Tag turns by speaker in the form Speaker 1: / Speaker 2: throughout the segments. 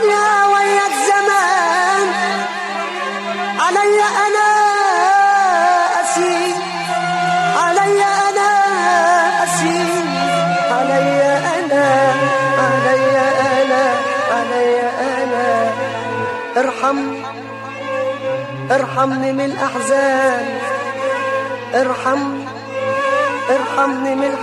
Speaker 1: الدنيا ويا الزمان علي انا اسير علي انا اسير علي انا علي انا علي انا ارحمني ارحمني من الاحزان ارحمني ارحمني من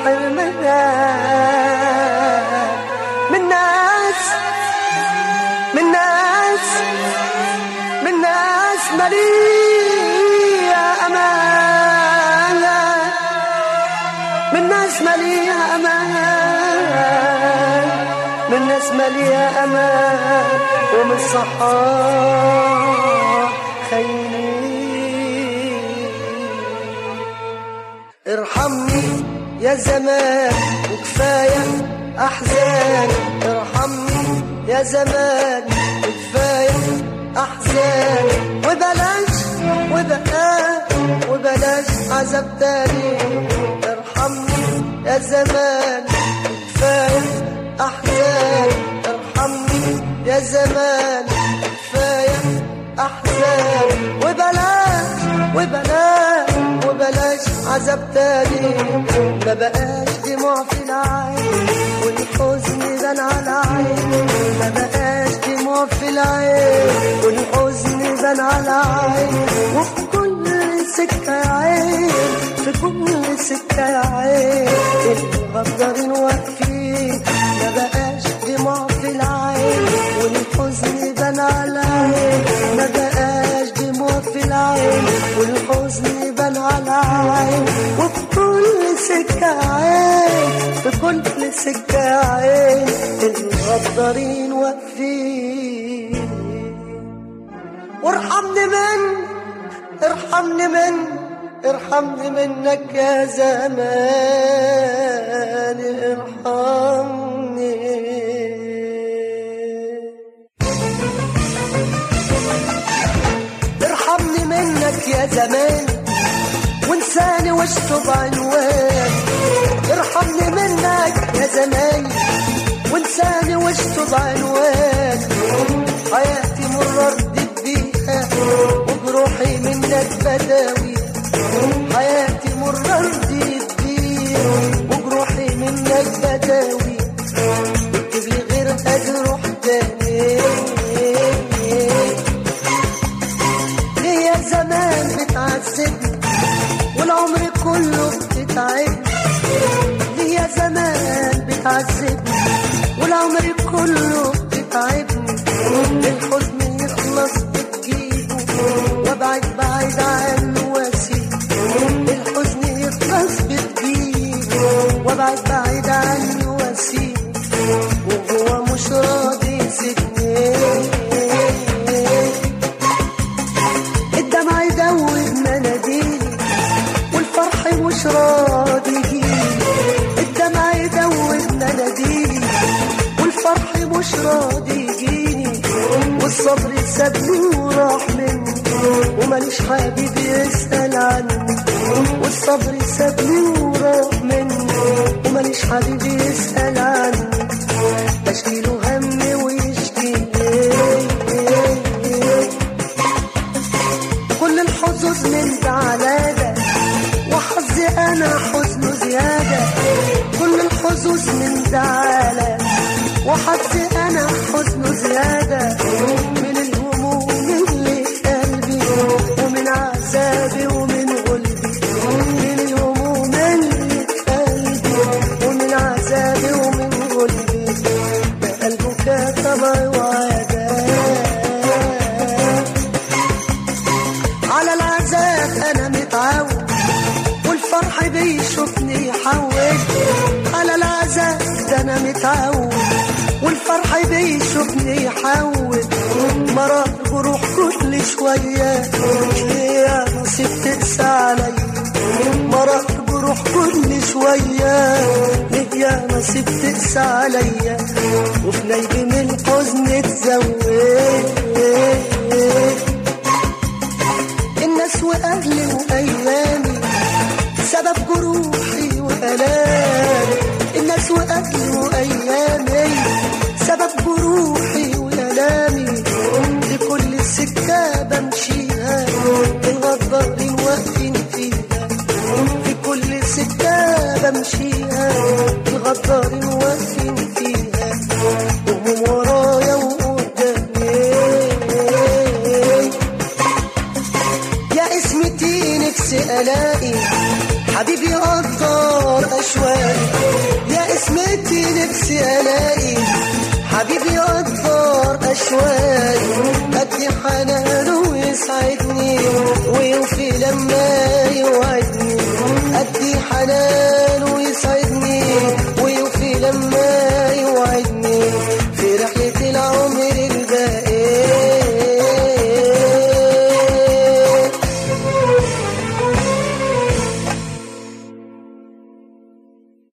Speaker 1: الحرمان من ناس من ناس من ناس مليئة أمانة من ناس مليئة أمان من ناس مليئة أمان ومن صحاب خيرين ارحمني يا زمان وكفاية أحزان ارحمني يا زمان وكفاية أحزان وبلاش وبلاش وبلاش عذاب تاني ارحمني يا زمان كفاية أحزان ارحمني يا زمان كفاية أحزان وبلاش وبلاش وبلاش عذاب تاني ما بقاش دموع في العين والحزن بان على عين ما بقاش دموع في العين والحزن بان على عين وفي كل سكة يا عين في كل سكة يا عين الغدارين واقفين ما بقاش دموع في العين والحزن بان على عين ما بقاش دموع في العين والحزن بان على عين وفي كل سكة عين في كل سكة عين الغدارين واقفين وارحمني من ارحمني من ارحمني منك يا زمان ارحمني ارحمني منك يا زمان وانساني واشطب عنوان ارحمني منك يا زمان وانساني واشطب عنوان حياتي مرة ردت بيها وبروحي منك بداوي حياتي مرة ردت بيها وبروحي منك بداوي اكتب لي غير اجروح تاني ليه يا زمان بتعذبني والعمر كله بتتعبني ليه يا زمان بتعذبني والعمر كله بتتعبني الحزن يخلص بتجيبه وابعد بعيد عنه واسيبه الحزن يخلص بتجيبه وابعد بعيد عنه واسيبه وهو مش راضي يسيبني الدمع يدوب مناديلي والفرح مش راضي يجيلي الدمع يدوب مناديلي والفرح مش راضي يجيني والصبر سابني وراح مني وماليش حبيب يسأل عني والصبر سابني وراح مني وماليش حبيب يسأل عني بشكيله همي ويشكيني كل الحظوظ من تعالى وحظي انا حزن زيادة كل الحظوظ من تعالى وحظي انا حزن زيادة من الهموم اللي في قلبي ومن عذابي ومن غلبي من الهموم اللي في قلبي ومن عذابي ومن غلبي ده قلبك طبع وعذاب على العذاب انا متعود والفرح بيشوفني يحول على العذاب ده انا متعود والفرح بيشوفني يحول مرات بروح كل شوية يا نصيب تقسى عليا مرات بروح كل شوية يا نصيب تقسى عليا وفي ليلي من الحزن تزود الناس واهلي وايامي سبب جروحي والامي الناس واهلي وايامي سبب جروحي والامي بمشيها الغدارين واقفين فيها وهم ورايا وقدامي يا اسمتي نفسي الاقي حبيبي قدر اشواقي يا اسمتي نفسي الاقي حبيبي قدر اشواقي قد حنانه ويسعدني